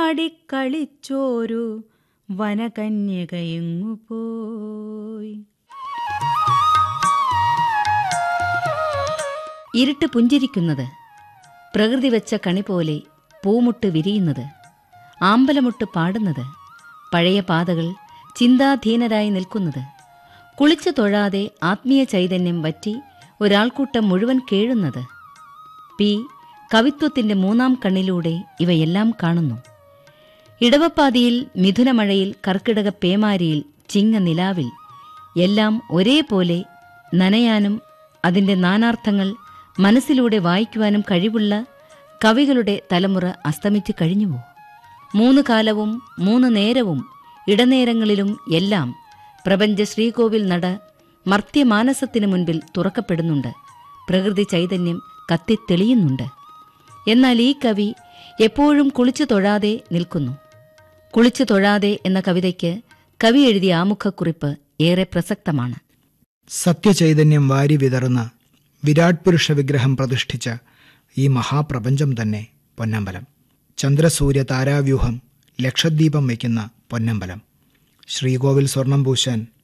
ആടിക്കളിച്ചോരു വനകന്യകയെങ്ങു പോയി ഇരുട്ട് പുഞ്ചിരിക്കുന്നത് പ്രകൃതി വെച്ച കണി പോലെ പൂമുട്ട് വിരിയുന്നത് ആമ്പലമുട്ട് പാടുന്നത് പഴയ പാതകൾ ചിന്താധീനരായി നിൽക്കുന്നത് കുളിച്ചു തൊഴാതെ ആത്മീയ ചൈതന്യം വറ്റി ഒരാൾക്കൂട്ടം മുഴുവൻ കേഴുന്നത് പി കവിത്വത്തിന്റെ മൂന്നാം കണ്ണിലൂടെ ഇവയെല്ലാം കാണുന്നു ഇടവപ്പാതിയിൽ മിഥുനമഴയിൽ കർക്കിടക പേമാരിയിൽ ചിങ്ങ നിലാവിൽ എല്ലാം ഒരേപോലെ നനയാനും അതിന്റെ നാനാർത്ഥങ്ങൾ മനസ്സിലൂടെ വായിക്കുവാനും കഴിവുള്ള കവികളുടെ തലമുറ അസ്തമിച്ചു കഴിഞ്ഞുവോ മൂന്ന് കാലവും മൂന്ന് നേരവും ഇടനേരങ്ങളിലും എല്ലാം പ്രപഞ്ച ശ്രീകോവിൽ നട മർത്യമാനസത്തിനു മുൻപിൽ തുറക്കപ്പെടുന്നുണ്ട് പ്രകൃതി ചൈതന്യം കത്തിത്തെളിയുന്നുണ്ട് എന്നാൽ ഈ കവി എപ്പോഴും കുളിച്ചു തൊഴാതെ നിൽക്കുന്നു കുളിച്ചു തൊഴാതെ എന്ന കവിതയ്ക്ക് കവി എഴുതിയ ആമുഖക്കുറിപ്പ് ഏറെ പ്രസക്തമാണ് സത്യചൈതന്യം വാരി വിതറുന്ന വിരാട് പുരുഷ വിഗ്രഹം പ്രതിഷ്ഠിച്ച ഈ മഹാപ്രപഞ്ചം തന്നെ പൊന്നമ്പലം ചന്ദ്രസൂര്യ താരാവ്യൂഹം ലക്ഷദ്വീപം വയ്ക്കുന്ന പൊന്നമ്പലം ശ്രീകോവിൽ സ്വർണം പൂശാൻ